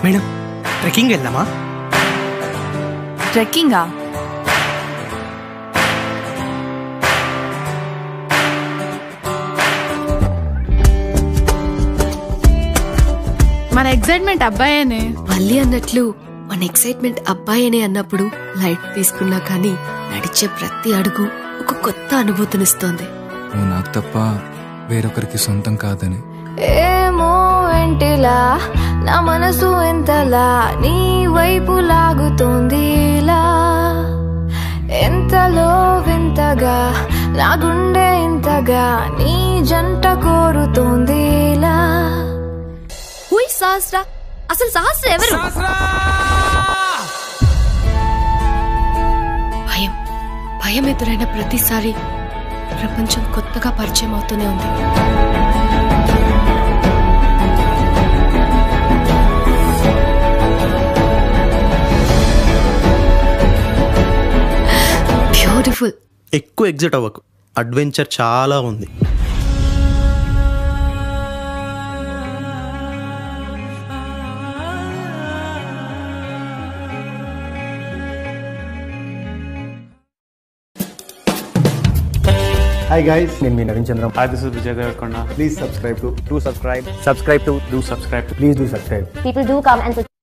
Madam trekking వెళ్దామా ట్రెక్కింగా మన excitement అబ్బాయేనే మళ్ళీ అన్నట్లు మన ఎక్సైట్మెంట్ అబ్బాయినే అన్నప్పుడు లైట్ తీసుకున్నా కానీ నడిచే ప్రతి అడుగు ఒక కొత్త అనుభూతినిస్తోంది నువ్వు నాకు తప్ప వేరొకరికి సొంతం కాదని ఏమో ఎంటిలా నా మనసు ఎంతలా నీ వైపు లాగుతోంది ఇలా ఎంతలో వింతగా నా గుండె ఇంతగా నీ జంట కోరుతోంది ఇలా హుయ్ సహస్ర అసలు సహస్ర ఎవరు భయం భయం ఎదురైన ప్రతిసారి ప్రపంచం కొత్తగా పరిచయం అవుతూనే ఉంది బ్యూటిఫుల్ ఎక్కువ ఎగ్జిట్ అవ్వకు అడ్వెంచర్ చాలా ఉంది హాయ్ గైస్ నేను మీ Naveen Chandram Hi, this is Vijay Devarkonda. Please subscribe to to subscribe Subscribe to do subscribe to please do subscribe people do come and